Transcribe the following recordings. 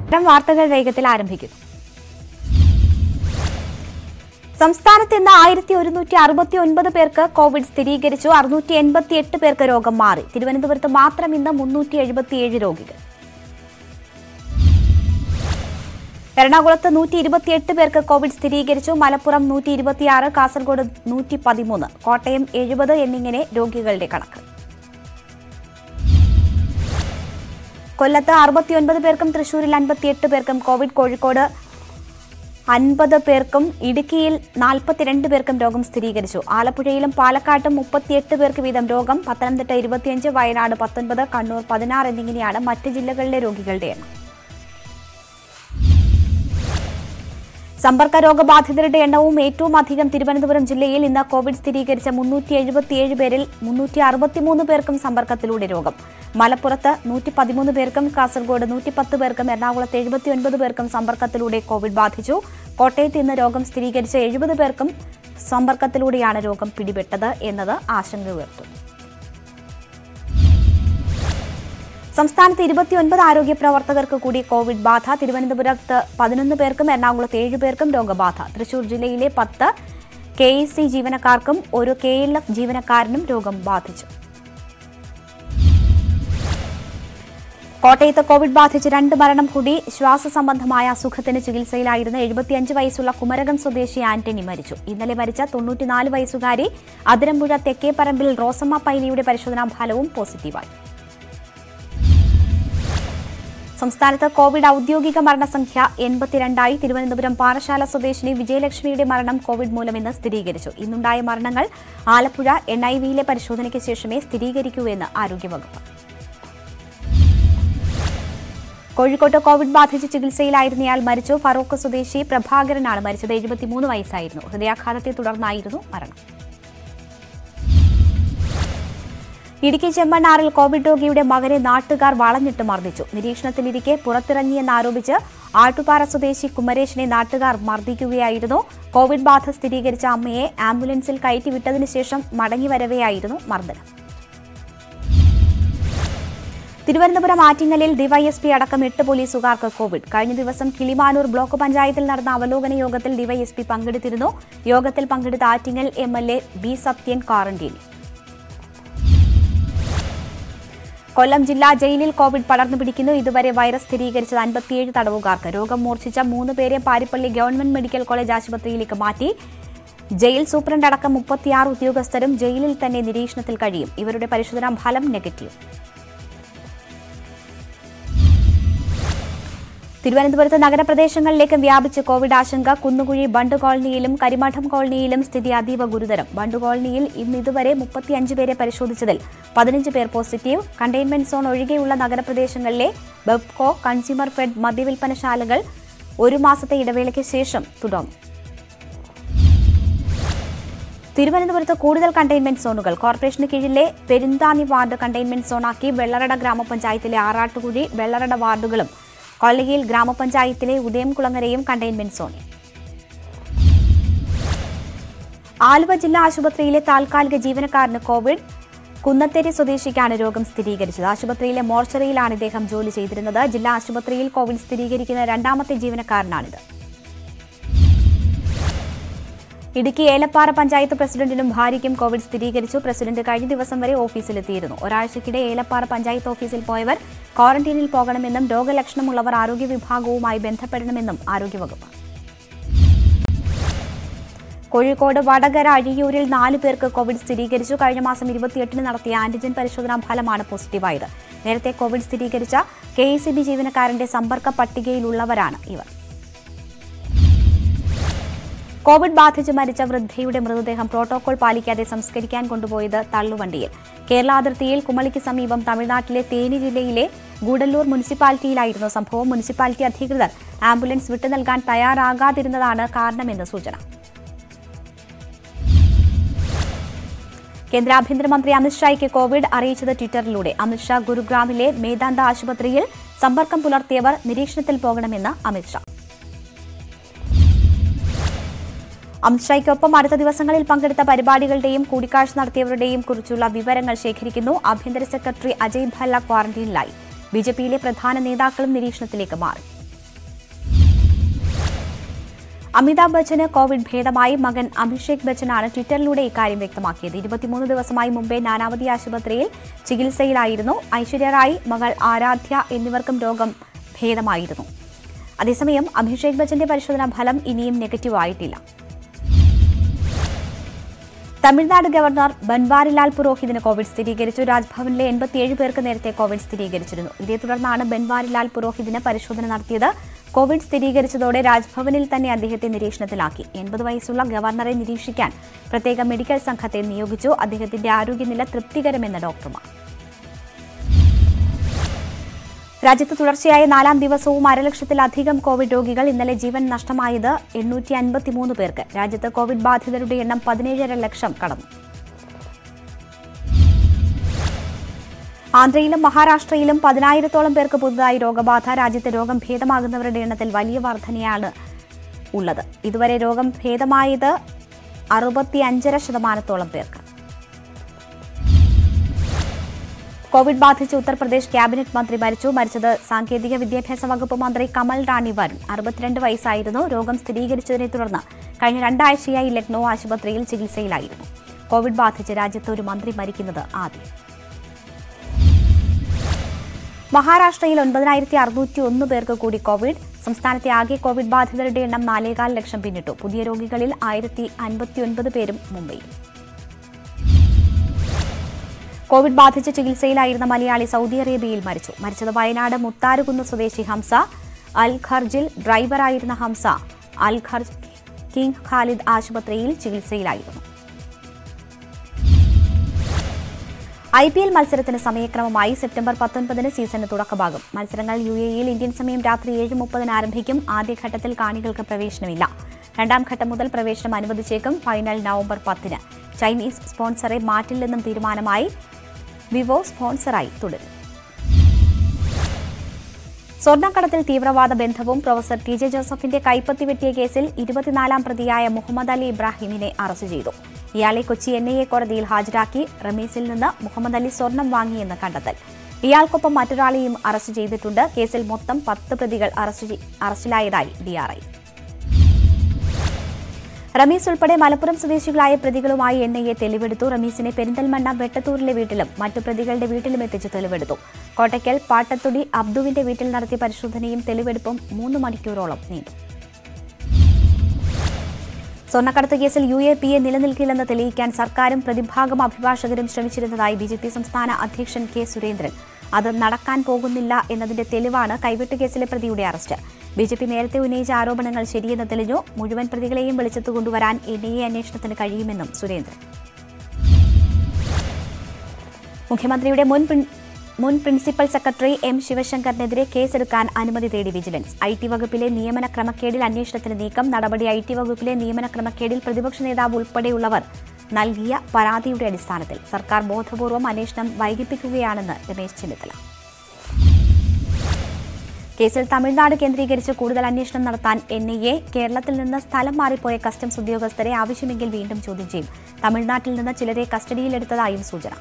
ഇത്തരം വാർത്തകൾ വേഗത്തിൽ ആരംഭിക്കുന്നു സംസ്ഥാനത്ത് ഇന്ന് ആയിരത്തി ഒരുന്നൂറ്റി അറുപത്തി ഒൻപത് പേർക്ക് കോവിഡ് സ്ഥിരീകരിച്ചു അറുന്നൂറ്റി എൺപത്തി എട്ട് പേർക്ക് രോഗം മാറി തിരുവനന്തപുരത്ത് മാത്രം ഇന്ന് മുന്നൂറ്റി എഴുപത്തിയേഴ് രോഗികൾ എറണാകുളത്ത് നൂറ്റി ഇരുപത്തിയെട്ട് പേർക്ക് കോവിഡ് സ്ഥിരീകരിച്ചു മലപ്പുറം നൂറ്റി ഇരുപത്തിയാറ് കാസർഗോഡ് നൂറ്റി പതിമൂന്ന് കോട്ടയം എഴുപത് എന്നിങ്ങനെ രോഗികളുടെ കണക്ക് കൊല്ലത്ത് അറുപത്തിയൊൻപത് പേർക്കും തൃശൂരിൽ അൻപത്തിയെട്ട് പേർക്കും കോവിഡ് കോഴിക്കോട് അൻപത് പേർക്കും ഇടുക്കിയിൽ നാൽപ്പത്തിരണ്ട് പേർക്കും രോഗം സ്ഥിരീകരിച്ചു ആലപ്പുഴയിലും പാലക്കാട്ടും മുപ്പത്തിയെട്ട് പേർക്ക് വീതം രോഗം പത്തനംതിട്ട ഇരുപത്തിയഞ്ച് വയനാട് പത്തൊൻപത് കണ്ണൂർ പതിനാറ് എന്നിങ്ങനെയാണ് മറ്റ് ജില്ലകളിലെ രോഗികളുടെ എണ്ണം സമ്പർക്ക രോഗബാധിതരുടെ എണ്ണവും ഏറ്റവും അധികം തിരുവനന്തപുരം ജില്ലയിൽ ഇന്ന് കോവിഡ് സ്ഥിരീകരിച്ച മുന്നൂറ്റി എഴുപത്തിയേഴ് പേരിൽ മുന്നൂറ്റി അറുപത്തിമൂന്ന് പേർക്കും സമ്പർക്കത്തിലൂടെ രോഗം മലപ്പുറത്ത് നൂറ്റി പതിമൂന്ന് പേർക്കും കാസർഗോഡ് നൂറ്റി പത്ത് പേർക്കും എറണാകുളത്ത് എഴുപത്തിയൊൻപത് പേർക്കും സമ്പർക്കത്തിലൂടെ കോവിഡ് ബാധിച്ചു കോട്ടയത്ത് ഇന്ന് രോഗം സ്ഥിരീകരിച്ച എഴുപത് പേർക്കും സമ്പർക്കത്തിലൂടെയാണ് രോഗം പിടിപെട്ടത് എന്നത് ആശങ്ക ഉയർത്തുന്നു സംസ്ഥാനത്ത് ഇരുപത്തിയൊൻപത് ആരോഗ്യ പ്രവർത്തകർക്ക് കൂടി കോവിഡ് ബാധ തിരുവനന്തപുരത്ത് പതിനൊന്ന് പേർക്കും എറണാകുളത്ത് ഏഴ് പേർക്കും രോഗബാധ തൃശൂർ ജില്ലയിലെ പത്ത് കെ എസ് സി ജീവനക്കാർക്കും ഒരു കെ എൽ എഫ് ജീവനക്കാരനും രോഗം ബാധിച്ചു കോട്ടയത്ത് കോവിഡ് ബാധിച്ച് രണ്ട് മരണം കൂടി ശ്വാസ സംബന്ധമായ അസുഖത്തിന് ചികിത്സയിലായിരുന്ന എഴുപത്തിയഞ്ച് വയസ്സുള്ള കുമരകം സ്വദേശി ആന്റണി മരിച്ചു ഇന്നലെ മരിച്ച തൊണ്ണൂറ്റിനാല് വയസ്സുകാരി അതിരമ്പുഴ തെക്കേപ്പറമ്പിൽ റോസമ്മ പൈലിയുടെ പരിശോധനാ ഫലവും പോസിറ്റീവായി സംസ്ഥാനത്ത് കോവിഡ് ഔദ്യോഗിക മരണസംഖ്യ എൺപത്തിരണ്ടായി തിരുവനന്തപുരം പാറശാല സ്വദേശിനി വിജയലക്ഷ്മിയുടെ മരണം കോവിഡ് മൂലം ഇന്ന് സ്ഥിരീകരിച്ചു ഇന്നുണ്ടായ മരണങ്ങൾ ആലപ്പുഴ എൻ ഐ വിയിലെ പരിശോധനയ്ക്ക് ശേഷമേ സ്ഥിരീകരിക്കൂ എന്ന് ആരോഗ്യവകുപ്പ് കോഴിക്കോട്ട് കോവിഡ് ബാധിച്ച് ചികിത്സയിലായിരുന്നയാൾ മരിച്ചു ഫറൂഖ് സ്വദേശി പ്രഭാകരനാണ് മരിച്ചത് എഴുപത്തിമൂന്ന് വയസ്സായിരുന്നു ഹൃദയാഘാതത്തെ തുടർന്നായിരുന്നു മരണം ഇടുക്കി ചെമ്മണ്ണാറിൽ കോവിഡ് രോഗിയുടെ മകനെ നാട്ടുകാർ വളഞ്ഞിട്ട് മർദ്ദിച്ചു നിരീക്ഷണത്തിലിരിക്കെ പുറത്തിറങ്ങിയെന്നാരോപിച്ച് ആട്ടുപാറ സ്വദേശി കുമരേഷിനെ നാട്ടുകാർ മർദ്ദിക്കുകയായിരുന്നു കോവിഡ് ബാധ സ്ഥിരീകരിച്ച അമ്മയെ ആംബുലൻസിൽ കയറ്റിവിട്ടതിനു ശേഷം മടങ്ങിവരവെയായിരുന്നു മർദ്ദനം തിരുവനന്തപുരം ആറ്റിങ്ങലിൽ ഡിവൈഎസ്പി അടക്കം എട്ട് പോലീസുകാർക്ക് കോവിഡ് കഴിഞ്ഞ ദിവസം കിളിമാനൂർ ബ്ലോക്ക് പഞ്ചായത്തിൽ നടന്ന അവലോകന യോഗത്തിൽ ഡിവൈഎസ്പി പങ്കെടുത്തിരുന്നു യോഗത്തിൽ പങ്കെടുത്ത Attingal M L A B Sathyan ക്വാറന്റീനിൽ കൊല്ലം ജില്ലാ ജയിലിൽ കോവിഡ് പടർന്നു പിടിക്കുന്നു ഇതുവരെ വൈറസ് സ്ഥിരീകരിച്ചത് അൻപത്തിയേഴ് തടവുകാർക്ക് രോഗം മൂർച്ഛിച്ച മൂന്ന് പേരെ പാരിപ്പള്ളി ഗവൺമെന്റ് മെഡിക്കൽ കോളേജ് ആശുപത്രിയിലേക്ക് മാറ്റി ജയിൽ സൂപ്രണ്ട് അടക്കം മുപ്പത്തിയാറ് ഉദ്യോഗസ്ഥരും ജയിലിൽ തന്നെ നിരീക്ഷണത്തിൽ കഴിയും ഇവരുടെ പരിശോധനാ ഫലം നെഗറ്റീവ് തിരുവനന്തപുരത്ത് നഗരപ്രദേശങ്ങളിലേക്ക് വ്യാപിച്ച് കോവിഡ് ആശങ്ക കുന്നുകുഴി ബണ്ട് കോളനിയിലും കരിമഠം കോളനിയിലും സ്ഥിതി അതീവ ഗുരുതരം ബണ്ട് കോളനിയിൽ ഇന്ന് ഇതുവരെ മുപ്പത്തിയഞ്ച് പേരെ പരിശോധിച്ചതിൽ പതിനഞ്ച് പേർ പോസിറ്റീവ് കണ്ടെയ്ൻമെന്റ് സോൺ ഒഴികെയുള്ള നഗരപ്രദേശങ്ങളിലെ ബെബ്കോ കൺസ്യൂമർ ഫെഡ് മദ്യവിൽപ്പനശാലകൾ ഒരു മാസത്തെ ഇടവേളയ്ക്ക് ശേഷം തുടങ്ങും തിരുവനന്തപുരത്ത് കൂടുതൽ കണ്ടെയ്ൻമെന്റ് സോണുകൾ കോർപ്പറേഷന് കീഴിലെ പെരുന്താനി വാർഡ് കണ്ടെയ്ൻമെന്റ് സോണാക്കി വെള്ളറട ഗ്രാമപഞ്ചായത്തിലെ ആറാട്ടുകുഴി വെള്ളറട വാർഡുകളും കൊല്ലയിൽ ഗ്രാമപഞ്ചായത്തിലെ ഉദയംകുളങ്ങരയും കണ്ടെയ്ൻമെന്റ് സോണിൽ ആലുവ ജില്ലാ ആശുപത്രിയിലെ താൽക്കാലിക ജീവനക്കാരന് കോവിഡ് കുന്നത്തേരി സ്വദേശിക്കാണ് രോഗം സ്ഥിരീകരിച്ചത് ആശുപത്രിയിലെ മോർച്ചറിയിലാണ് ഇദ്ദേഹം ജോലി ചെയ്തിരുന്നത് ജില്ലാ ആശുപത്രിയിൽ കോവിഡ് സ്ഥിരീകരിക്കുന്ന രണ്ടാമത്തെ ജീവനക്കാരനാണിത് ഇടുക്കി ഏലപ്പാറ പഞ്ചായത്ത് പ്രസിഡന്റിനും ഭാര്യയ്ക്കും കോവിഡ് സ്ഥിരീകരിച്ചു പ്രസിഡന്റ് കഴിഞ്ഞ ദിവസം വരെ ഓഫീസിലെത്തിയിരുന്നു ഒരാഴ്ചക്കിടെ ഏലപ്പാറ പഞ്ചായത്ത് ഓഫീസിൽ പോയവർ ക്വാറന്റീനിൽ പോകണമെന്നും രോഗലക്ഷണമുള്ളവർ ആരോഗ്യ വിഭാഗവുമായി ബന്ധപ്പെടണമെന്നും ആരോഗ്യവകുപ്പ് കോഴിക്കോട് വടകര അഴിയൂരിൽ നാല് പേർക്ക് കോവിഡ് സ്ഥിരീകരിച്ചു കഴിഞ്ഞ മാസം ഇരുപത്തിയെട്ടിന് നടത്തിയ ആന്റിജൻ പരിശോധനാ ഫലമാണ് പോസിറ്റീവായത് നേരത്തെ കോവിഡ് സ്ഥിരീകരിച്ച കെ ജീവനക്കാരന്റെ സമ്പർക്ക പട്ടികയിലുള്ളവരാണ് ഇവർ കോവിഡ് ബാധിച്ച് മരിച്ച വൃദ്ധയുടെ മൃതദേഹം പ്രോട്ടോകോൾ പാലിക്കാതെ സംസ്കരിക്കാൻ കൊണ്ടുപോയത് തള്ളുവണ്ടിയിൽ കേരള അതിർത്തിയിൽ കുമളിക്ക് സമീപം തമിഴ്നാട്ടിലെ തേനി ജില്ലയിലെ ഗൂഡല്ലൂർ മുനിസിപ്പാലിറ്റിയിലായിരുന്നു സംഭവം മുനിസിപ്പാലിറ്റി അധികൃതർ ആംബുലൻസ് വിട്ടു നൽകാൻ തയ്യാറാകാതിരുന്നതാണ് കാരണമെന്ന് സൂചന കേന്ദ്ര ആഭ്യന്തരമന്ത്രി അമിത്ഷായ്ക്ക് കോവിഡ് അറിയിച്ചത് ട്വിറ്ററിലൂടെ അമിത്ഷാ ഗുരുഗ്രാമിലെ മേദാന്ത ആശുപത്രിയിൽ സമ്പർക്കം പുലർത്തിയവർ നിരീക്ഷണത്തിൽ പോകണമെന്ന് അമിത്ഷാ അമിത്ഷായ്ക്കൊപ്പം അടുത്ത ദിവസങ്ങളിൽ പങ്കെടുത്ത പരിപാടികളുടെയും കൂടിക്കാഴ്ച നടത്തിയവരുടെയും കുറിച്ചുള്ള വിവരങ്ങൾ ശേഖരിക്കുന്നു ആഭ്യന്തര സെക്രട്ടറി അജയ് ഭല്ല ക്വാറന്റീനിലായി ബി ജെ പിയിലെ പ്രധാന നേതാക്കളും നിരീക്ഷണത്തിലേക്ക് മാറി അമിതാഭ് ബച്ചന് കോവിഡ് ഭേദമായി മകൻ അഭിഷേക് ബച്ചനാണ് ട്വിറ്ററിലൂടെ ഇക്കാര്യം വ്യക്തമാക്കിയത് ഇരുപത്തിമൂന്ന് ദിവസമായി മുംബൈ നാനാവതി ആശുപത്രിയിൽ ചികിത്സയിലായിരുന്നു ഐശ്വര്യ റായ് മകൾ ആരാധ്യ എന്നിവർക്കും രോഗം ഭേദമായിരുന്നു അതേസമയം അഭിഷേക് ബച്ചന്റെ പരിശോധനാ ഫലം ഇനിയും നെഗറ്റീവ് ആയിട്ടില്ല തമിഴ്നാട് ഗവർണർ ബൻവാരിലാൽ പുരോഹിതിന് കോവിഡ് സ്ഥിരീകരിച്ചു രാജ്ഭവനിലെ എൺപത്തിയേഴ് പേർക്ക് നേരത്തെ കോവിഡ് സ്ഥിരീകരിച്ചിരുന്നു ഇതേ തുടർന്നാണ് ബൻവാരിലാൽ പുരോഹിതിന് പരിശോധന നടത്തിയത് കോവിഡ് സ്ഥിരീകരിച്ചതോടെ രാജ്ഭവനിൽ തന്നെ അദ്ദേഹത്തെ നിരീക്ഷണത്തിലാക്കി എൺപത് വയസ്സുള്ള ഗവർണറെ നിരീക്ഷിക്കാൻ പ്രത്യേക മെഡിക്കൽ സംഘത്തെ നിയോഗിച്ചു അദ്ദേഹത്തിന്റെ ആരോഗ്യനില തൃപ്തികരമെന്ന് ഡോക്ടർമാർ രാജ്യത്ത് തുടർച്ചയായ നാലാം ദിവസവും അരലക്ഷത്തിലധികം കോവിഡ് രോഗികൾ ഇന്നലെ ജീവൻ നഷ്ടമായത് എണ്ണൂറ്റി അൻപത്തിമൂന്ന് പേർക്ക് രാജ്യത്ത് കോവിഡ് ബാധിതരുടെ എണ്ണം പതിനേഴര ലക്ഷം കടന്നു ആന്ധ്രയിലും മഹാരാഷ്ട്രയിലും പതിനായിരത്തോളം പേർക്ക് പുതുതായി രോഗബാധ രാജ്യത്ത് രോഗം ഭേദമാകുന്നവരുടെ എണ്ണത്തിൽ വലിയ വർധനയാണ് ഉള്ളത് ഇതുവരെ രോഗം ഭേദമായത് അറുപത്തി അഞ്ചര ശതമാനത്തോളം പേർക്ക് കോവിഡ് ബാധിച്ച് ഉത്തർപ്രദേശ് ക്യാബിനറ്റ് മന്ത്രി മരിച്ചു മരിച്ചത് സാങ്കേതിക വിദ്യാഭ്യാസ വകുപ്പ് മന്ത്രി കമൽ റാണി വരുൺ അറുപത്തിരണ്ട് വയസ്സായിരുന്നു രോഗം സ്ഥിരീകരിച്ചതിനെ തുടർന്ന് കഴിഞ്ഞ രണ്ടാഴ്ചയായി ലക്നൌ ആശുപത്രിയിൽ ചികിത്സയിലായിരുന്നു കോവിഡ് ബാധിച്ച് രാജ്യത്ത് ഒരു മന്ത്രി മരിക്കുന്നത് ആദ്യം മഹാരാഷ്ട്രയിൽ ഒൻപതിനായിരത്തി അറുന്നൂറ്റി ഒന്ന് പേർക്ക് കൂടി കോവിഡ് സംസ്ഥാനത്തെ ആകെ കോവിഡ് ബാധിതരുടെ എണ്ണം നാലേകാൽ ലക്ഷം പിന്നിട്ടു പുതിയ രോഗികളിൽ ആയിരത്തി അൻപത്തിയൊൻപത് പേരും മുംബൈയിൽ കോവിഡ് ബാധിച്ച് ചികിത്സയിലായിരുന്ന മലയാളി സൗദി അറേബ്യയിൽ മരിച്ചു മരിച്ചത് വയനാട് മുത്താരുകുന്ന് സ്വദേശി ഹംസ അൽ ഖർജിൽ ഡ്രൈവറായിരുന്ന Hamsa Al Kharj King Khalid ആശുപത്രിയിൽ ചികിത്സയിലായിരുന്നു ഐ പി എൽ മത്സരത്തിന് സമയക്രമമായി സെപ്റ്റംബർ പത്തൊൻപതിന് സീസണിന് തുടക്കമാകും മത്സരങ്ങൾ യു എയിൽ ഇന്ത്യൻ സമയം രാത്രി ഏഴ് മുപ്പതിന് ആരംഭിക്കും ആദ്യഘട്ടത്തിൽ കാണികൾക്ക് പ്രവേശനമില്ല രണ്ടാം ഘട്ടം മുതൽ പ്രവേശനം അനുവദിച്ചേക്കും ഫൈനൽ നവംബർ പത്തിന് ചൈനീസ് സ്പോൺസറെ മാറ്റില്ലെന്നും തീരുമാനമായി വിവോ സ്പോൺസറായി തുടരും സ്വർണ്ണക്കടത്തിൽ തീവ്രവാദ ബന്ധവും പ്രൊഫസർ ടി ജെ ജോസഫിന്റെ കൈപ്പത്തി വെട്ടിയ കേസിൽ ഇരുപത്തിനാലാം പ്രതിയായ മുഹമ്മദ് അലി ഇബ്രാഹിമിനെ അറസ്റ്റ് ചെയ്തു ഇയാളെ കൊച്ചി എൻ ഐ എ കോടതിയിൽ ഹാജരാക്കി റമീസിൽ നിന്ന് മുഹമ്മദ് അലി സ്വർണം വാങ്ങിയെന്ന് കണ്ടെത്തൽ ഇയാൾക്കൊപ്പം മറ്റൊരാളെയും അറസ്റ്റ് ചെയ്തിട്ടുണ്ട് കേസിൽ മൊത്തം പത്ത് പ്രതികൾ അറസ്റ്റ് ചെയ്- അറസ്റ്റിലായതായി ഡിആർഐ റമീസ് ഉൾപ്പെടെ മലപ്പുറം സ്വദേശികളായ പ്രതികളുമായി എൻ ഐ എ തെളിവെടുത്തു റമീസിനെ പെരിന്തൽമണ്ണ വെട്ടത്തൂരിലെ വീട്ടിലും മറ്റു പ്രതികളുടെ വീട്ടിലും എത്തിച്ച് തെളിവെടുത്തു കോട്ടയ്ക്കൽ പാട്ടത്തുടി അബ്ദുവിന്റെ വീട്ടിൽ നടത്തിയ പരിശോധനയും തെളിവെടുപ്പും മൂന്ന് മണിക്കൂറോളം നീണ്ടു സ്വർണ്ണക്കടത്ത് കേസിൽ യു എ പി എ നിലനിൽക്കില്ലെന്ന് തെളിയിക്കാൻ സർക്കാരും പ്രതിഭാഗം അഭിഭാഷകരും ശ്രമിച്ചിരുന്നതായി ബി ജെ പി സംസ്ഥാന അധ്യക്ഷൻ കെ സുരേന്ദ്രൻ അത് നടക്കാൻ പോകുന്നില്ല എന്നതിന്റെ തെളിവാണ് കൈവെട്ട് കേസിലെ പ്രതിയുടെ അറസ്റ്റ് ബി ജെ പി നേരത്തെ ഉന്നയിച്ച ആരോപണങ്ങൾ ശരിയെന്ന് തെളിഞ്ഞു മുഴുവൻ പ്രതികളെയും വെളിച്ചത്ത് കൊണ്ടുവരാൻ എൻ ഐ എ അന്വേഷണത്തിന് കഴിയുമെന്നും സുരേന്ദ്രൻ മുഖ്യമന്ത്രിയുടെ മുൻ പ്രിൻ- മുൻ പ്രിൻസിപ്പൽ സെക്രട്ടറി എം ശിവശങ്കറിനെതിരെ കേസെടുക്കാൻ അനുമതി തേടി വിജിലൻസ് ഐ ടി വകുപ്പിലെ നിയമന ക്രമക്കേടിൽ അന്വേഷണത്തിന് നീക്കം നടപടി ഐ ടി വകുപ്പിലെ നിയമന ക്രമക്കേടിൽ പ്രതിപക്ഷ നേതാവ് ഉൾപ്പെടെയുള്ളവർ നൽകിയ പരാതിയുടെ അടിസ്ഥാനത്തിൽ സർക്കാർ ബോധപൂർവം അന്വേഷണം വൈകിപ്പിക്കുകയാണെന്ന് രമേശ് ചെന്നിത്തല കേസിൽ തമിഴ്നാട് കേന്ദ്രീകരിച്ച് കൂടുതൽ അന്വേഷണം നടത്താൻ എൻ ഐ എ കേരളത്തിൽ നിന്ന് സ്ഥലം മാറിപ്പോയ കസ്റ്റംസ് ഉദ്യോഗസ്ഥരെ ആവശ്യമെങ്കിൽ വീണ്ടും ചോദ്യം ചെയ്യും തമിഴ്നാട്ടിൽ നിന്ന് ചിലരെ കസ്റ്റഡിയിലെടുത്തതായും സൂചന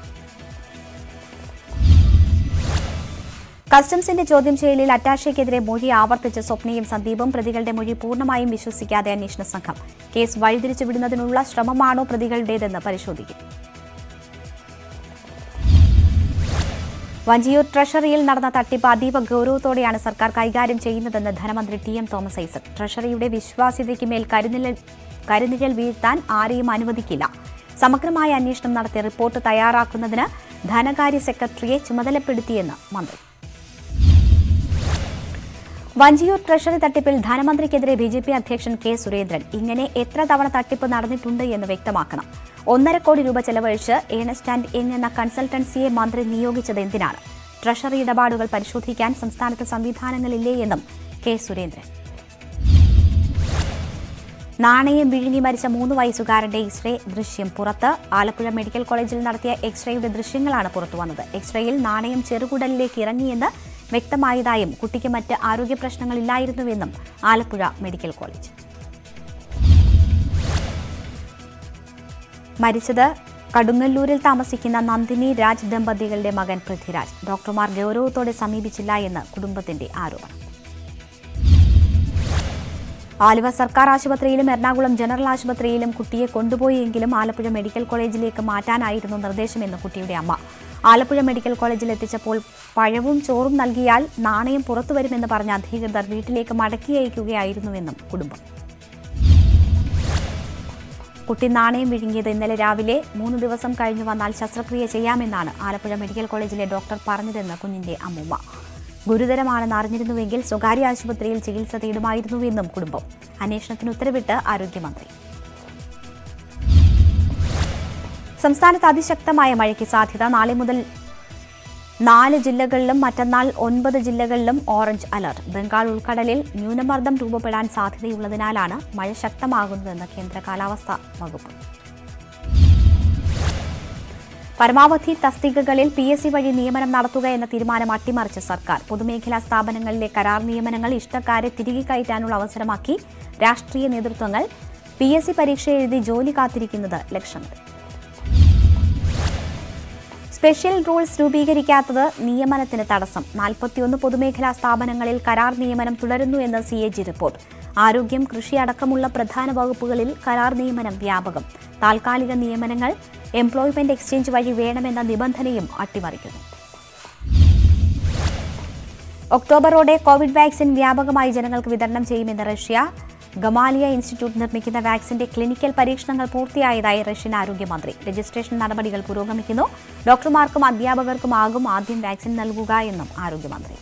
കസ്റ്റംസിന്റെ ചോദ്യം ചെയ്യലിൽ അറ്റാഷയ്ക്കെതിരെ മൊഴി ആവർത്തിച്ച് സ്വപ്നയും സന്ദീപും പ്രതികളുടെ മൊഴി പൂർണ്ണമായും വിശ്വസിക്കാതെ അന്വേഷണ സംഘം കേസ് വഴിതിരിച്ചു വിടുന്നതിനുള്ള ശ്രമമാണോ പ്രതികളുടേതെന്ന് പരിശോധിക്കും വഞ്ചിയൂർ ട്രഷറിയിൽ നടന്ന തട്ടിപ്പ് അതീവ ഗൗരവത്തോടെയാണ് സർക്കാർ കൈകാര്യം ചെയ്യുന്നതെന്ന് ധനമന്ത്രി ടി എം തോമസ് ഐസക് ട്രഷറിയുടെ വിശ്വാസ്യതയ്ക്ക് മേൽ കരുനിഴൽ കരുനിഴൽ വീഴ്ത്താൻ ആരെയും അനുവദിക്കില്ല സമഗ്രമായ അന്വേഷണം നടത്തി റിപ്പോർട്ട് തയ്യാറാക്കുന്നതിന് ധനകാര്യ സെക്രട്ടറിയെ ചുമതലപ്പെടുത്തിയെന്ന് മന്ത്രി വഞ്ചിയൂർ ട്രഷറി തട്ടിപ്പിൽ ധനമന്ത്രിക്കെതിരെ ബി ജെ പി അധ്യക്ഷൻ കെ സുരേന്ദ്രൻ ഇങ്ങനെ എത്ര തവണ തട്ടിപ്പ് നടന്നിട്ടുണ്ട് എന്ന് വ്യക്തമാക്കണം ഒന്നര കോടി രൂപ ചെലവഴിച്ച് ഏണസ്റ്റ് ആൻഡ് യങ് എന്ന കൺസൾട്ടൻസിയെ മന്ത്രി നിയോഗിച്ചത് എന്തിനാണ് ട്രഷറി ഇടപാടുകൾ പരിശോധിക്കാൻ സംസ്ഥാനത്ത് സംവിധാനങ്ങളില്ലേ എന്നും കെ സുരേന്ദ്രൻ നാണയം വിഴുങ്ങി മരിച്ച മൂന്ന് വയസ്സുകാരന്റെ എക്സ്റേ ദൃശ്യം പുറത്ത് ആലപ്പുഴ മെഡിക്കൽ കോളേജിൽ നടത്തിയ എക്സ്റേയുടെ ദൃശ്യങ്ങളാണ് പുറത്തുവന്നത് എക്സ്റേയിൽ നാണയം ചെറുകുടലിലേക്ക് ഇറങ്ങിയെന്ന് വ്യക്തമായതായും കുട്ടിക്ക് മറ്റ് ആരോഗ്യ പ്രശ്നങ്ങളില്ലായിരുന്നുവെന്നും ആലപ്പുഴ മെഡിക്കൽ കോളേജ് മരിച്ചത് കടുങ്ങല്ലൂരിൽ താമസിക്കുന്ന നന്ദിനി രാജ് ദമ്പതികളുടെ മകൻ പൃഥ്വിരാജ് ഡോക്ടർമാർ ഗൗരവത്തോടെ സമീപിച്ചില്ല എന്ന് കുടുംബത്തിന്റെ ആരോപണം ആലുവ സർക്കാർ ആശുപത്രിയിലും എറണാകുളം ജനറൽ ആശുപത്രിയിലും കുട്ടിയെ കൊണ്ടുപോയെങ്കിലും ആലപ്പുഴ മെഡിക്കൽ കോളേജിലേക്ക് മാറ്റാനായിരുന്നു നിർദ്ദേശമെന്ന് കുട്ടിയുടെ അമ്മ ആലപ്പുഴ മെഡിക്കൽ കോളേജിൽ എത്തിച്ചപ്പോൾ പഴവും ചോറും നൽകിയാൽ നാണയം പുറത്തുവരുമെന്ന് പറഞ്ഞ അധികൃതർ വീട്ടിലേക്ക് മടക്കി അയക്കുകയായിരുന്നുവെന്നും കുടുംബം കുട്ടി നാണയം വിഴുങ്ങിയത് ഇന്നലെ രാവിലെ മൂന്ന് ദിവസം കഴിഞ്ഞു വന്നാൽ ശസ്ത്രക്രിയ ചെയ്യാമെന്നാണ് ആലപ്പുഴ മെഡിക്കൽ കോളേജിലെ ഡോക്ടർ പറഞ്ഞതെന്ന് കുഞ്ഞിന്റെ അമ്മൂമ്മ ഗുരുതരമാണെന്ന് അറിഞ്ഞിരുന്നുവെങ്കിൽ സ്വകാര്യ ആശുപത്രിയിൽ ചികിത്സ തേടുമായിരുന്നുവെന്നും കുടുംബം അന്വേഷണത്തിന് ഉത്തരവിട്ട് ആരോഗ്യമന്ത്രി സംസ്ഥാനത്ത് അതിശക്തമായ മഴയ്ക്ക് സാധ്യത നാളെ മുതൽ നാല് ജില്ലകളിലും മറ്റന്നാൾ ഒൻപത് ജില്ലകളിലും ഓറഞ്ച് അലർട്ട് ബംഗാൾ ഉൾക്കടലിൽ ന്യൂനമർദ്ദം രൂപപ്പെടാൻ സാധ്യതയുള്ളതിനാലാണ് മഴ ശക്തമാകുന്നതെന്ന് കേന്ദ്ര കാലാവസ്ഥാ വകുപ്പ് പരമാവധി തസ്തികകളിൽ പി എസ് സി വഴി നിയമനം നടത്തുക എന്ന തീരുമാനം അട്ടിമറിച്ച സർക്കാർ പൊതുമേഖലാ സ്ഥാപനങ്ങളിലെ കരാർ നിയമനങ്ങൾ ഇഷ്ടക്കാരെ തിരികെ കയറ്റാനുള്ള അവസരമാക്കി രാഷ്ട്രീയ നേതൃത്വങ്ങൾ പി എസ് സി പരീക്ഷ എഴുതി ജോലി കാത്തിരിക്കുന്നത് ലക്ഷങ്ങൾ സ്പെഷ്യൽ റൂൾസ് രൂപീകരിക്കാത്തത് നിയമനത്തിന് തടസ്സം നാൽപ്പത്തിയൊന്ന് പൊതുമേഖലാ സ്ഥാപനങ്ങളിൽ കരാർ നിയമനം തുടരുന്നു എന്ന് സി എ ജി റിപ്പോർട്ട് ആരോഗ്യം കൃഷി അടക്കമുള്ള പ്രധാന വകുപ്പുകളിൽ കരാർ നിയമനം വ്യാപകം താൽക്കാലിക നിയമനങ്ങൾ എംപ്ലോയ്മെന്റ് എക്സ്ചേഞ്ച് വഴി വേണമെന്ന നിബന്ധനയും അട്ടിമറിക്കുന്നു ഒക്ടോബറോടെ കോവിഡ് വാക്സിൻ വ്യാപകമായി ജനങ്ങൾക്ക് വിതരണം ചെയ്യുമെന്ന് റഷ്യ ഗമാലിയ ഇൻസ്റ്റിറ്റ്യൂട്ട് നിർമ്മിക്കുന്ന വാക്സിന്റെ ക്ലിനിക്കൽ പരീക്ഷണങ്ങൾ പൂർത്തിയായതായി റഷ്യൻ ആരോഗ്യമന്ത്രി രജിസ്ട്രേഷൻ നടപടികൾ പുരോഗമിക്കുന്നു ഡോക്ടർമാർക്കും അധ്യാപകർക്കും ആകും ആദ്യം വാക്സിൻ നൽകുക എന്നും ആരോഗ്യമന്ത്രി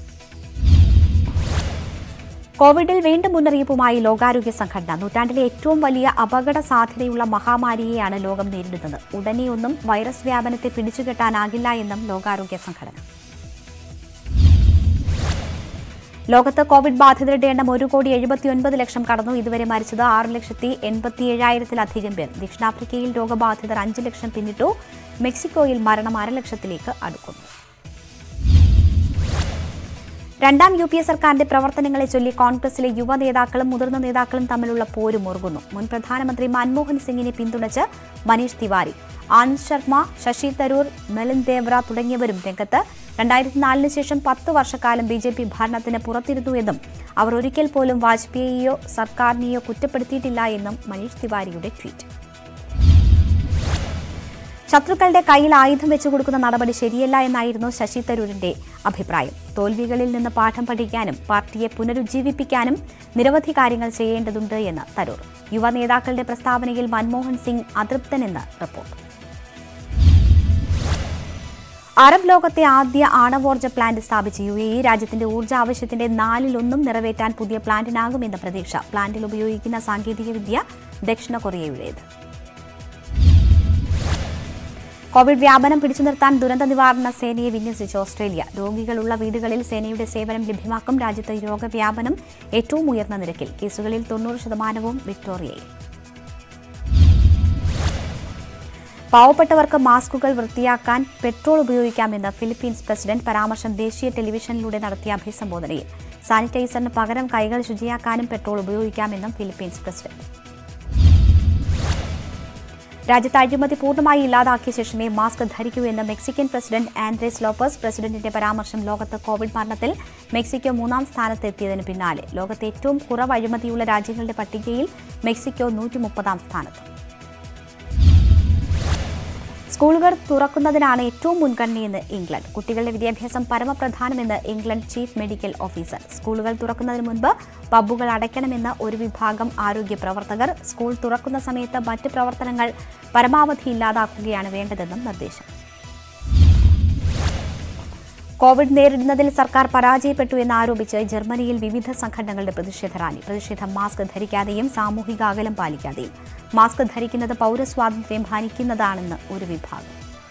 കോവിഡിൽ വീണ്ടും മുന്നറിയിപ്പുമായി ലോകാരോഗ്യ സംഘടന നൂറ്റാണ്ടിലെ ഏറ്റവും വലിയ അപകട സാധ്യതയുള്ള മഹാമാരിയെയാണ് ലോകം നേരിടുന്നത് ഉടനെയൊന്നും വൈറസ് വ്യാപനത്തെ പിടിച്ചുകെട്ടാനാകില്ല എന്നും ലോകാരോഗ്യ സംഘടന ലോകത്ത് കോവിഡ് ബാധിതരുടെ എണ്ണം ഒരു കോടി എഴുപത്തിയൊൻപത് ലക്ഷം കടന്നു ഇതുവരെ മരിച്ചത് ആറ് ലക്ഷത്തി എൺപത്തി ഏഴായിരത്തിലധികം പേർ ദക്ഷിണാഫ്രിക്കയിൽ രോഗബാധിതർ അഞ്ച് ലക്ഷം പിന്നിട്ടു മെക്സിക്കോയിൽ മരണം അരലക്ഷത്തിലേക്ക് അടുക്കുന്നു രണ്ടാം യു പി എ സർക്കാരിന്റെ പ്രവർത്തനങ്ങളെ ചൊല്ലി കോൺഗ്രസിലെ യുവ നേതാക്കളും മുതിർന്ന നേതാക്കളും തമ്മിലുള്ള പോര് മുറുകുന്നു മുൻ പ്രധാനമന്ത്രി മൻമോഹൻ സിംഗിനെ പിന്തുണച്ച് മനീഷ് തിവാരി ആനന്ദ് ശർമ്മ ശശി തരൂർ മെലിൻ ദേവ്ര തുടങ്ങിയവരും രംഗത്ത് രണ്ടായിരത്തി നാലിന് ശേഷം പത്ത് വർഷക്കാലം ബി ജെ പി ഭരണത്തിന് പുറത്തിരുന്നുവെന്നും അവർ ഒരിക്കൽ പോലും വാജ്പേയിയോ സർക്കാരിനെയോ കുറ്റപ്പെടുത്തിയിട്ടില്ല എന്നും മനീഷ് തിവാരിയുടെ ട്വീറ്റ് ശത്രുക്കളുടെ കയ്യിൽ ആയുധം വെച്ചു കൊടുക്കുന്ന നടപടി ശരിയല്ല എന്നായിരുന്നു ശശി തരൂരിന്റെ അഭിപ്രായം തോൽവികളിൽ നിന്ന് പാഠം പഠിക്കാനും പാർട്ടിയെ പുനരുജ്ജീവിപ്പിക്കാനും നിരവധി കാര്യങ്ങൾ ചെയ്യേണ്ടതുണ്ട് എന്ന് തരൂർ യുവ നേതാക്കളുടെ പ്രസ്താവനയിൽ മൻമോഹൻ സിംഗ് അതൃപ്തനെന്ന് റിപ്പോർട്ട് അറബ് ലോകത്തെ ആദ്യ ആണവോർജ്ജ പ്ലാന്റ് സ്ഥാപിച്ച യു എ ഇ രാജ്യത്തിന്റെ ഊർജ്ജ ആവശ്യത്തിന്റെ നാലിലൊന്നും നിറവേറ്റാൻ പുതിയ പ്ലാന്റിനാകുമെന്ന പ്രതീക്ഷ പ്ലാന്റിൽ ഉപയോഗിക്കുന്ന സാങ്കേതികവിദ്യ ദക്ഷിണ കൊറിയയുടേത് കോവിഡ് വ്യാപനം പിടിച്ചു നിർത്താൻ ദുരന്ത നിവാരണ സേനയെ വിന്യസിച്ച് ഓസ്ട്രേലിയ രോഗികളുള്ള വീടുകളിൽ സേനയുടെ സേവനം ലഭ്യമാക്കും രാജ്യത്ത് രോഗവ്യാപനം ഏറ്റവും ഉയർന്ന നിരക്കിൽ കേസുകളിൽ തൊണ്ണൂറ് ശതമാനവും വിക്ടോറിയയിൽ പാവപ്പെട്ടവർക്ക് മാസ്കുകൾ വൃത്തിയാക്കാൻ പെട്രോൾ ഉപയോഗിക്കാമെന്ന് ഫിലിപ്പീൻസ് പ്രസിഡന്റ് പരാമർശം ദേശീയ ടെലിവിഷനിലൂടെ നടത്തിയ അഭിസംബോധനയിൽ സാനിറ്റൈസറിന് പകരം കൈകൾ ശുചിയാക്കാനും പെട്രോൾ ഉപയോഗിക്കാമെന്നും ഫിലിപ്പീൻസ് പ്രസിഡന്റ് രാജ്യത്ത് അഴിമതി പൂർണ്ണമായി ഇല്ലാതാക്കിയ ശേഷമേ മാസ്ക് ധരിക്കൂ എന്ന് മെക്സിക്കൻ പ്രസിഡന്റ് ആൻഡ്രേസ് ലോപ്പസ് പ്രസിഡന്റിന്റെ പരാമർശം ലോകത്ത് കോവിഡ് മരണത്തിൽ മെക്സിക്കോ മൂന്നാം സ്ഥാനത്ത് എത്തിയതിന് പിന്നാലെ ലോകത്തെ ഏറ്റവും കുറവ് അഴിമതിയുള്ള രാജ്യങ്ങളുടെ പട്ടികയിൽ മെക്സിക്കോ നൂറ്റി മുപ്പതാം സ്ഥാനത്ത് സ്കൂളുകൾ തുറക്കുന്നതിനാണ് ഏറ്റവും മുൻഗണനയെന്ന് ഇംഗ്ലണ്ട് കുട്ടികളുടെ വിദ്യാഭ്യാസം പരമപ്രധാനമെന്ന് ഇംഗ്ലണ്ട് ചീഫ് മെഡിക്കൽ ഓഫീസർ സ്കൂളുകൾ തുറക്കുന്നതിന് മുൻപ് പബ്ബുകൾ അടയ്ക്കണമെന്ന് ഒരു വിഭാഗം ആരോഗ്യ പ്രവർത്തകർ സ്കൂൾ തുറക്കുന്ന സമയത്ത് മറ്റ് പ്രവർത്തനങ്ങൾ പരമാവധി ഇല്ലാതാക്കുകയാണ് വേണ്ടതെന്നും നിർദ്ദേശം കോവിഡ് നേരിടുന്നതിൽ സർക്കാർ പരാജയപ്പെട്ടു എന്നാരോപിച്ച് ജർമ്മനിയിൽ വിവിധ സംഘടനകളുടെ പ്രതിഷേധ റാലി പ്രതിഷേധം മാസ്ക് ധരിക്കാതെയും സാമൂഹിക അകലം പാലിക്കാതെയും മാസ്ക് ധരിക്കുന്നത് പൗരസ്വാതന്ത്ര്യം ഹനിക്കുന്നതാണെന്ന് ഒരു വിഭാഗം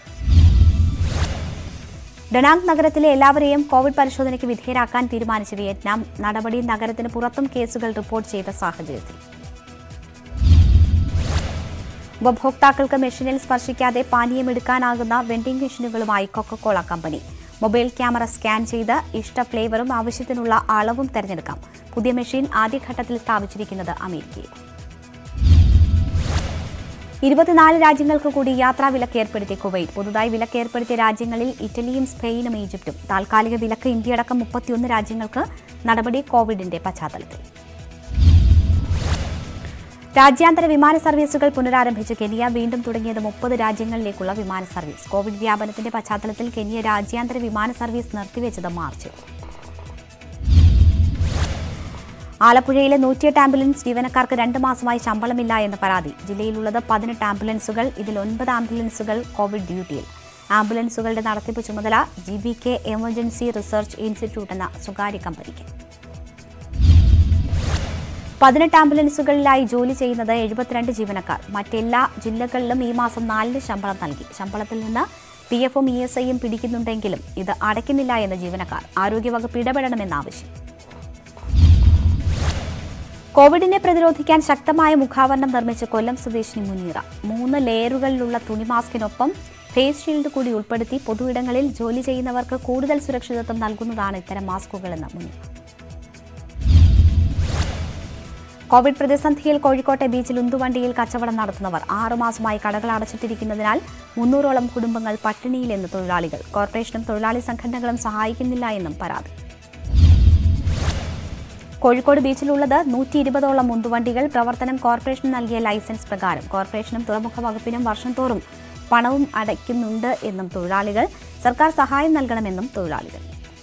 ഡനാങ് നഗരത്തിലെ എല്ലാവരെയും കോവിഡ് പരിശോധനയ്ക്ക് വിധേയരാക്കാൻ തീരുമാനിച്ച വിയറ്റ്നാം നടപടി നഗരത്തിന് പുറത്തും കേസുകൾ റിപ്പോർട്ട് ചെയ്ത സാഹചര്യത്തിൽ ഉപഭോക്താക്കൾക്ക് മെഷീനിൽ സ്പർശിക്കാതെ പാനീയമെടുക്കാനാകുന്ന വെൻഡിംഗ് മെഷീനുകളുമായി Coca Cola company mobile camera scan ചെയ്ത് ഇഷ്ട ഫ്ലേവറും ആവശ്യത്തിനുള്ള അളവും തിരഞ്ഞെടുക്കാം പുതിയ മെഷീൻ ആദ്യഘട്ടത്തിൽ സ്ഥാപിച്ചിരിക്കുന്നത് അമേരിക്കയിൽ ഇരുപത്തിനാല് രാജ്യങ്ങൾക്ക് കൂടി യാത്രാ വിലക്ക് ഏർപ്പെടുത്തിയ കുവൈറ്റ് പുതുതായി വിലക്ക് ഏർപ്പെടുത്തിയ രാജ്യങ്ങളിൽ ഇറ്റലിയും സ്പെയിനും ഈജിപ്തും താൽക്കാലിക വിലക്ക് ഇന്ത്യയടക്കം മുപ്പത്തിയൊന്ന് രാജ്യങ്ങൾക്ക് നടപടി കോവിഡിന്റെ പശ്ചാത്തലത്തിൽ രാജ്യാന്തര വിമാന സർവീസുകൾ പുനരാരംഭിച്ചു കെനിയ വീണ്ടും തുടങ്ങിയത് മുപ്പത് രാജ്യങ്ങളിലേക്കുള്ള വിമാന സർവീസ് കോവിഡ് വ്യാപനത്തിന്റെ പശ്ചാത്തലത്തിൽ കെനിയ രാജ്യാന്തര വിമാന സർവീസ് നിർത്തിവെച്ചത് മാർച്ചിൽ ആലപ്പുഴയിലെ നൂറ്റിയെട്ട് ആംബുലൻസ് ജീവനക്കാർക്ക് രണ്ട് മാസമായി ശമ്പളമില്ല എന്ന പരാതി ജില്ലയിലുള്ളത് പതിനെട്ട് ആംബുലൻസുകൾ ഇതിൽ ഒൻപത് ആംബുലൻസുകൾ കോവിഡ് ഡ്യൂട്ടിയിൽ ആംബുലൻസുകളുടെ നടത്തിപ്പ് ചുമതല G B K emergency research institute എന്ന സ്വകാര്യ കമ്പനിക്ക് പതിനെട്ട് ആംബുലൻസുകളിലായി ജോലി ചെയ്യുന്നത് എഴുപത്തിരണ്ട് ജീവനക്കാർ മറ്റെല്ലാ ജില്ലകളിലും ഈ മാസം നാലിന് ശമ്പളം നൽകി ശമ്പളത്തിൽ നിന്ന് പി എഫും ഇ എസ് ഐയും പിടിക്കുന്നുണ്ടെങ്കിലും ഇത് അടയ്ക്കുന്നില്ല എന്ന ജീവനക്കാർ ആരോഗ്യവകുപ്പ് ഇടപെടണമെന്ന ആവശ്യം കോവിഡിനെ പ്രതിരോധിക്കാൻ ശക്തമായ മുഖാവരണം നിർമ്മിച്ച് കൊല്ലം സ്വദേശിനി മുനീറ മൂന്ന് ലെയറുകളിലുള്ള തുണി മാസ്കിനൊപ്പം ഫേസ് ഷീൽഡ് കൂടി ഉൾപ്പെടുത്തി പൊതുയിടങ്ങളിൽ ജോലി ചെയ്യുന്നവർക്ക് കൂടുതൽ സുരക്ഷിതത്വം നൽകുന്നതാണ് ഇത്തരം മാസ്കുകളെന്ന് മുനീറ കോവിഡ് പ്രതിസന്ധിയിൽ കോഴിക്കോട്ടെ ബീച്ചിൽ ഉന്തുവണ്ടിയിൽ കച്ചവടം നടത്തുന്നവർ ആറുമാസമായി കടകൾ അടച്ചിട്ടിരിക്കുന്നതിനാൽ മുന്നൂറോളം കുടുംബങ്ങൾ പട്ടിണിയിലെന്ന് തൊഴിലാളികൾ കോർപ്പറേഷനും തൊഴിലാളി സംഘടനകളും സഹായിക്കുന്നില്ല എന്നും പരാതി കോഴിക്കോട് ബീച്ചിലുള്ളത് നൂറ്റി ഇരുപതോളം ഉന്തുവണ്ടികൾ പ്രവർത്തനം കോർപ്പറേഷൻ നൽകിയ ലൈസൻസ് പ്രകാരം കോർപ്പറേഷനും തുറമുഖ വകുപ്പിനും വർഷം തോറും പണവും അടയ്ക്കുന്നുണ്ട് എന്നും തൊഴിലാളികൾ സർക്കാർ സഹായം നൽകണമെന്നും തൊഴിലാളികൾ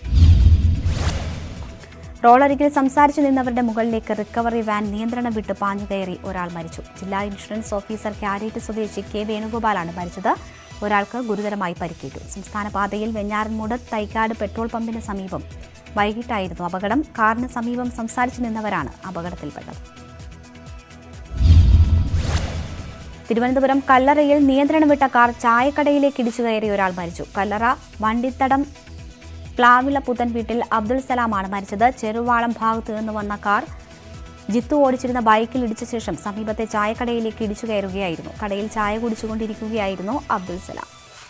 റോളരികിൽ സംസാരിച്ചു നിന്നവരുടെ മുകളിലേക്ക് റിക്കവറി വാൻ നിയന്ത്രണം വിട്ട് പാഞ്ഞു കയറി ഒരാൾ മരിച്ചു ജില്ലാ ഇൻഷുറൻസ് ഓഫീസർ ക്യാരേറ്റ് സ്വദേശി കെ വേണുഗോപാലാണ് മരിച്ചത് ഒരാൾക്ക് ഗുരുതരമായി പരിക്കേറ്റു സംസ്ഥാന പാതയിൽ വെഞ്ഞാറൻമൂട് തൈക്കാട് പെട്രോൾ പമ്പിന് സമീപം വൈകിട്ടായിരുന്നു അപകടം കാറിന് സമീപം സംസാരിച്ചു നിന്നവരാണ് അപകടത്തിൽപ്പെട്ടത് തിരുവനന്തപുരം കല്ലറയിൽ നിയന്ത്രണം വിട്ട കാർ ചായക്കടയിലേക്ക് ഇടിച്ചു കയറി ഒരാൾ മരിച്ചു കല്ലറ വണ്ടിത്തടം പ്ലാവിള പുത്തൻ വീട്ടിൽ അബ്ദുൾ സലാമാണ് മരിച്ചത് ചെറുവാളം ഭാഗത്തു നിന്ന് വന്ന കാർ ജിത്തു ഓടിച്ചിരുന്ന ബൈക്കിൽ ഇടിച്ച ശേഷം സമീപത്തെ ചായക്കടയിലേക്ക് ഇടിച്ചു കയറുകയായിരുന്നു കടയിൽ ചായ കുടിച്ചുകൊണ്ടിരിക്കുകയായിരുന്നു അബ്ദുൾ സലാം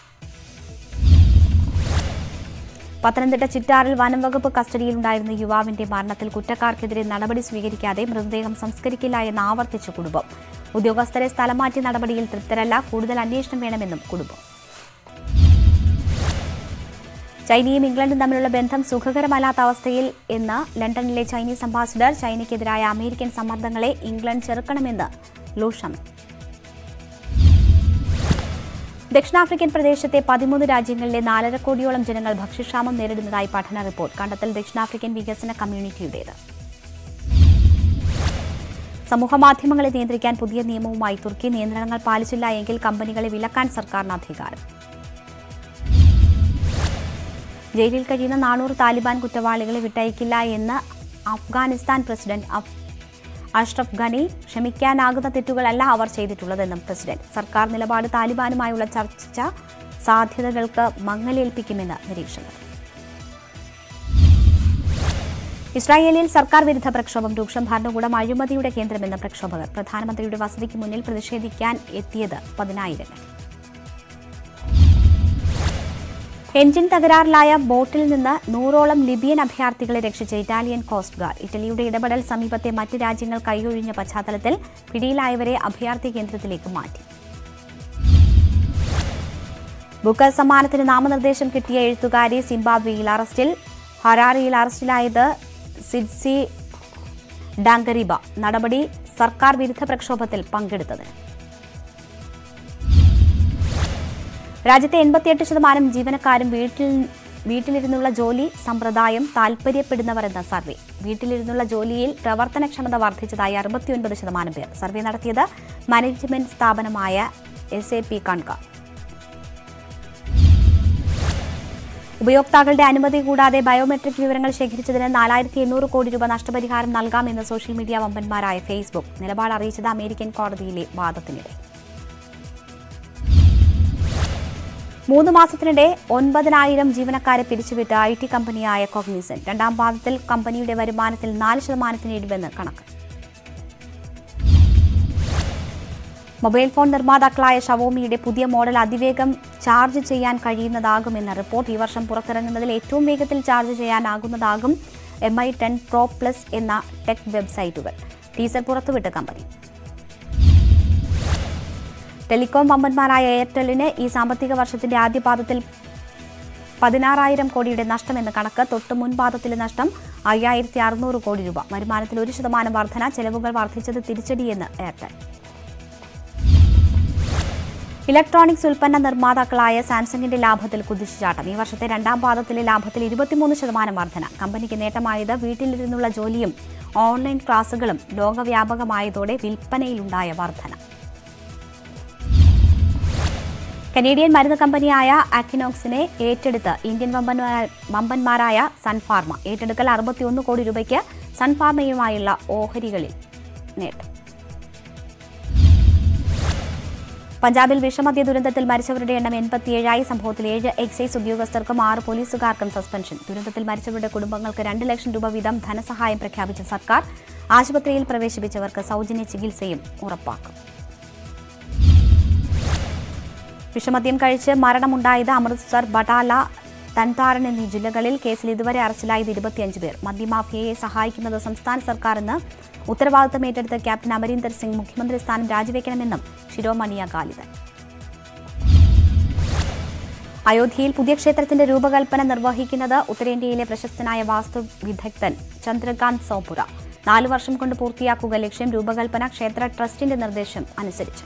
പത്തനംതിട്ട ചിറ്റാറിൽ വനം വകുപ്പ് കസ്റ്റഡിയിലുണ്ടായിരുന്ന യുവാവിന്റെ മരണത്തിൽ കുറ്റക്കാർക്കെതിരെ നടപടി സ്വീകരിക്കാതെ മൃതദേഹം സംസ്കരിക്കില്ല എന്ന് ആവർത്തിച്ച കുടുംബം ഉദ്യോഗസ്ഥരെ സ്ഥലം മാറ്റി നടപടിയിൽ തൃപ്തരല്ല കൂടുതൽ അന്വേഷണം വേണമെന്നും കുടുംബം ചൈനയും ഇംഗ്ലണ്ടും തമ്മിലുള്ള ബന്ധം സുഖകരമല്ലാത്ത അവസ്ഥയിൽ എന്ന് ലണ്ടനിലെ ചൈനീസ് അംബാസിഡർ ചൈനയ്ക്കെതിരായ അമേരിക്കൻ സമ്മർദ്ദങ്ങളെ ഇംഗ്ലണ്ട് ചെറുക്കണമെന്ന് ലൂഷമൻ ദക്ഷിണാഫ്രിക്കൻ പ്രദേശത്തെ പതിമൂന്ന് രാജ്യങ്ങളിലെ നാലര കോടിയോളം ജനങ്ങൾ ഭക്ഷ്യക്ഷാമം നേരിടുന്നതായി പഠന റിപ്പോർട്ട് കണ്ടെത്തൽ ദക്ഷിണാഫ്രിക്കൻ വികസന കമ്മ്യൂണിറ്റിയുടേത് സമൂഹമാധ്യമങ്ങളെ നിയന്ത്രിക്കാൻ പുതിയ നിയമവുമായി തുർക്കി നിയന്ത്രണങ്ങൾ പാലിച്ചില്ല എങ്കിൽ കമ്പനികളെ വിലക്കാൻ സർക്കാരിന് അധികാരം ജയിലിൽ കഴിയുന്ന നാനൂറ് താലിബാൻ കുറ്റവാളികളെ വിട്ടയക്കില്ല എന്ന് അഫ്ഗാനിസ്ഥാൻ പ്രസിഡന്റ് അഫ്- അഷ്റഫ് ഖനി ക്ഷമിക്കാനാകുന്ന തെറ്റുകളല്ല അവർ ചെയ്തിട്ടുള്ളതെന്നും പ്രസിഡന്റ് സർക്കാർ നിലപാട് താലിബാനുമായുള്ള ചർച്ച സാധ്യതകൾക്ക് മങ്ങലേൽപ്പിക്കുമെന്ന് നിരീക്ഷകർ ഇസ്രായേലിൽ സർക്കാർ വിരുദ്ധ പ്രക്ഷോഭം രൂക്ഷം ഭരണകൂടം അഴിമതിയുടെ കേന്ദ്രമെന്ന് പ്രക്ഷോഭകർ പ്രധാനമന്ത്രിയുടെ വസതിക്ക് മുന്നിൽ പ്രതിഷേധിക്കാൻ എത്തിയത് പതിനായിരങ്ങൾ എഞ്ചിൻ തകരാറിലായ ബോട്ടിൽ നിന്ന് നൂറോളം ലിബിയൻ അഭയാർത്ഥികളെ രക്ഷിച്ച ഇറ്റാലിയൻ കോസ്റ്റ് ഗാർഡ് ഇറ്റലിയുടെ ഇടപെടൽ സമീപത്തെ മറ്റ് രാജ്യങ്ങൾ കൈയൊഴിഞ്ഞ പശ്ചാത്തലത്തിൽ പിടിയിലായവരെ അഭയാർത്ഥി കേന്ദ്രത്തിലേക്ക് മാറ്റി ബുക്കർ സമ്മാനത്തിന് നാമനിർദ്ദേശം കിട്ടിയ എഴുത്തുകാരി സിംബാബ്വേയിൽ അറസ്റ്റിൽ ഹരാറിയിൽ അറസ്റ്റിലായത് സിഡ്സി ഡാങ്കറിബ നടപടി സർക്കാർ വിരുദ്ധ പ്രക്ഷോഭത്തിൽ പങ്കെടുത്തതിന് രാജ്യത്തെ എൺപത്തിയെട്ട് ശതമാനം ജീവനക്കാരും വീട്ടിൽ വീട്ടിലിരുന്നുള്ള ജോലി സമ്പ്രദായം താൽപ്പര്യപ്പെടുന്നവർ എന്ന സർവേ വീട്ടിലിരുന്നുള്ള ജോലിയിൽ പ്രവർത്തനക്ഷമത വർദ്ധിച്ചതായി അറുപത്തിയൊൻപത് ശതമാനം പേർ സർവേ നടത്തിയത് മാനേജ്മെന്റ് സ്ഥാപനമായ എസ് എ പി കൺക ഉപയോക്താക്കളുടെ അനുമതി കൂടാതെ ബയോമെട്രിക് വിവരങ്ങൾ ശേഖരിച്ചതിന് നാലായിരത്തി എണ്ണൂറ് കോടി രൂപ നഷ്ടപരിഹാരം നൽകാമെന്ന് സോഷ്യൽ മീഡിയ വമ്പന്മാരായ ഫേസ്ബുക്ക് നിലപാട് അറിയിച്ചത് അമേരിക്കൻ കോടതിയിലെ വാദത്തിനിടെ മൂന്ന് മാസത്തിനിടെ ഒൻപതിനായിരം ജീവനക്കാരെ പിരിച്ചുവിട്ട ഐ ടി കമ്പനിയായ കോഗ്നിസൻ രണ്ടാം പാദത്തിൽ കമ്പനിയുടെ വരുമാനത്തിൽ നാല് ശതമാനത്തിന് ഇടിവെന്ന് കണക്ക് മൊബൈൽ ഫോൺ നിർമ്മാതാക്കളായ ഷവോമിയുടെ പുതിയ മോഡൽ അതിവേഗം ചാർജ് ചെയ്യാൻ കഴിയുന്നതാകുമെന്ന റിപ്പോർട്ട് ഈ വർഷം പുറത്തിറങ്ങുന്നതിൽ ഏറ്റവും വേഗത്തിൽ ചാർജ് ചെയ്യാനാകുന്നതാകും M I ten pro plus എന്ന ടെക് വെബ്സൈറ്റുകൾ ടീസർ പുറത്തുവിട്ട കമ്പനി ടെലികോം വമ്പന്മാരായ എയർടെല്ലിന് ഈ സാമ്പത്തിക വർഷത്തിന്റെ ആദ്യ പാദത്തിൽ പതിനാറായിരം കോടിയുടെ നഷ്ടമെന്ന കണക്ക് തൊട്ട് മുൻപാദത്തിലെ നഷ്ടം അയ്യായിരത്തി അറുന്നൂറ് കോടി രൂപ വരുമാനത്തിൽ ഒരു ശതമാനം വർധന ചെലവുകൾ വർദ്ധിച്ചത് തിരിച്ചടിയെന്ന് എയർടെൽ ഇലക്ട്രോണിക്സ് ഉൽപ്പന്ന നിർമ്മാതാക്കളായ സാംസങ്ങിന്റെ ലാഭത്തിൽ കുതിച്ചുചാട്ടം ഈ വർഷത്തെ രണ്ടാം പാദത്തിലെ ലാഭത്തിൽ ഇരുപത്തിമൂന്ന് ശതമാനം വർധന കമ്പനിക്ക് നേട്ടമായത് വീട്ടിലിരുന്നുള്ള ജോലിയും ഓൺലൈൻ ക്ലാസുകളും ലോകവ്യാപകമായതോടെ വിൽപ്പനയിലുണ്ടായ വർധന കനേഡിയൻ മരുന്ന് കമ്പനിയായ അക്കിനോക്സിനെ ഏറ്റെടുത്ത് ഇന്ത്യൻ വമ്പന്മാ- വമ്പന്മാരായ സൺഫാർമ ഏറ്റെടുക്കൽ അറുപത്തിയൊന്ന് കോടി രൂപയ്ക്ക് സൺഫാർമയുമായുള്ള ഓഹരികളിൽ നേട്ടം പഞ്ചാബിൽ വിഷമദ്യ ദുരന്തത്തിൽ മരിച്ചവരുടെ എണ്ണം എൺപത്തിയേഴായി സംഭവത്തിൽ ഏഴ് എക്സൈസ് ഉദ്യോഗസ്ഥർക്കും ആറ് പോലീസുകാർക്കും സസ്പെൻഷൻ ദുരന്തത്തിൽ മരിച്ചവരുടെ കുടുംബങ്ങൾക്ക് രണ്ട് ലക്ഷം രൂപ വീതം ധനസഹായം പ്രഖ്യാപിച്ച സർക്കാർ ആശുപത്രിയിൽ പ്രവേശിപ്പിച്ചവർക്ക് സൗജന്യ ചികിത്സയും ഉറപ്പാക്കും വിഷമദ്യം കഴിച്ച് മരണമുണ്ടായത് അമൃത്സർ ബട്ടാല തൻതാരൻ എന്നീ ജില്ലകളിൽ കേസിൽ ഇതുവരെ അറസ്റ്റിലായത് ഇരുപത്തിയഞ്ച് പേർ മദ്യമാഫിയയെ സഹായിക്കുന്നത് സംസ്ഥാന സർക്കാരെന്ന് ഉത്തരവാദിത്തം ഏറ്റെടുത്ത ക്യാപ്റ്റൻ അമരീന്ദർ സിംഗ് മുഖ്യമന്ത്രി സ്ഥാനം രാജിവെക്കണമെന്നും ശിരോമണി അകാലിദൾ അയോധ്യയിൽ പുതിയ ക്ഷേത്രത്തിന്റെ രൂപകൽപ്പന നിർവഹിക്കുന്നത് ഉത്തരേന്ത്യയിലെ പ്രശസ്തനായ വാസ്തു വിദഗ്ധൻ ചന്ദ്രകാന്ത് സോപുര നാലു വർഷം കൊണ്ട് പൂർത്തിയാക്കുക ലക്ഷ്യം രൂപകൽപ്പന ക്ഷേത്ര ട്രസ്റ്റിന്റെ നിർദ്ദേശം അനുസരിച്ച്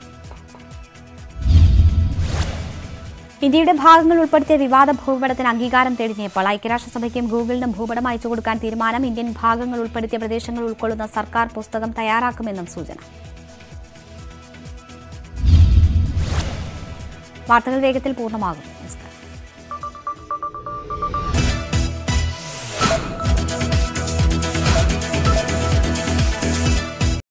ഇന്ത്യയുടെ ഭാഗങ്ങൾ ഉൾപ്പെടുത്തിയ വിവാദ ഭൂപടത്തിന് അംഗീകാരം തേടി നേപ്പാൾ ഐക്യരാഷ്ട്രസഭയ്ക്കും ഗൂഗിളിനും ഭൂപടം അയച്ചു കൊടുക്കാൻ തീരുമാനം ഇന്ത്യൻ ഭാഗങ്ങൾ ഉൾപ്പെടുത്തിയ പ്രദേശങ്ങൾ ഉൾക്കൊള്ളുന്ന സർക്കാർ പുസ്തകം തയ്യാറാക്കുമെന്നും സൂചന വാർത്തകൾ വേഗത്തിൽ പൂർണ്ണമാകും